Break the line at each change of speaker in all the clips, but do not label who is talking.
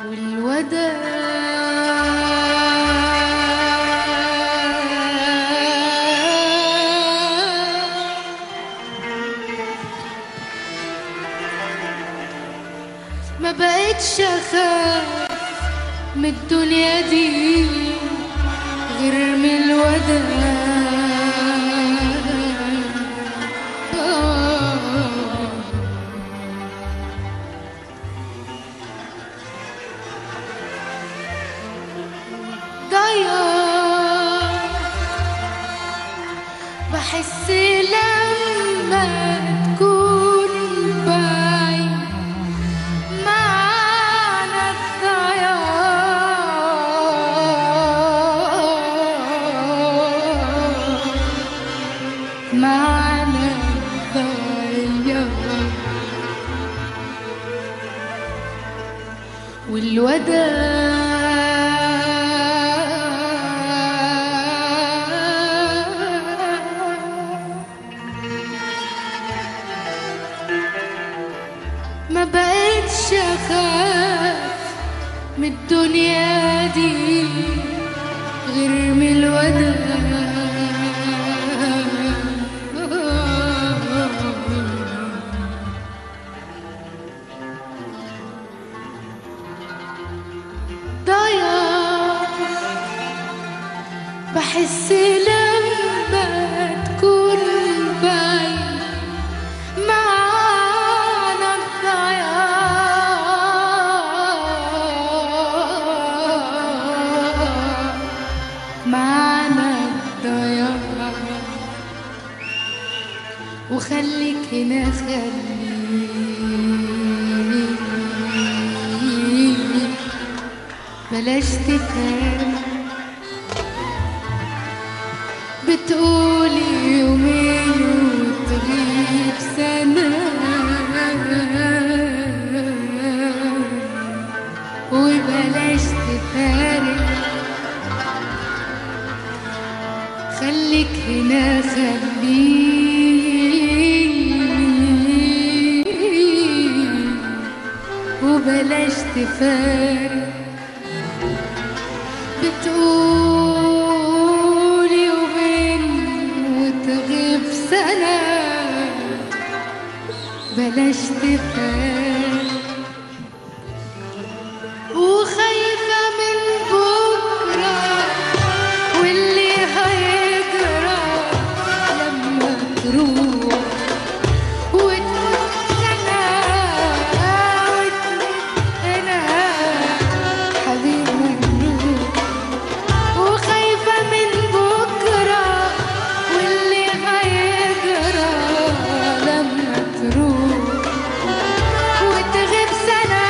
والوداع ما بقتش اخاف من الدنيا دي غير من الوداع ضياع بحس لما تكون بعيد معنى الضياع معنى الضياع والوداع ما بقتش اخاف من الدنيا دي غير من الوداع ضياع بحس لما تكون بعيد معنى الضياع معنى الضياع وخليك هنا خليك بلاش تتهان بتقولي يومين وتغيب سنة وبلاش تفارق خليك هنا خليك وبلاش تفارق بتقولي وبين وتغيب سنة بلاش تفارق وخايفة من بكرة واللي هيجرى لما تروح وتموت سنة وتموت أنا حبيب مجنون وخايفة من بكرة واللي هيجرى لما تروح وتغيب سنة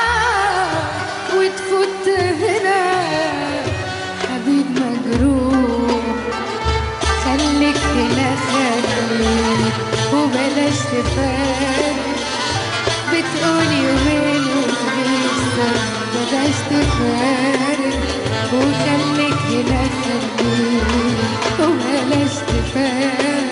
وتفوت هنا حبيب مجروح خليك هنا خليك وبلاش تفارق بتقولي يومين وتغيب سنة بلاش تفارق وخليك هنا خليك وبلاش تفارق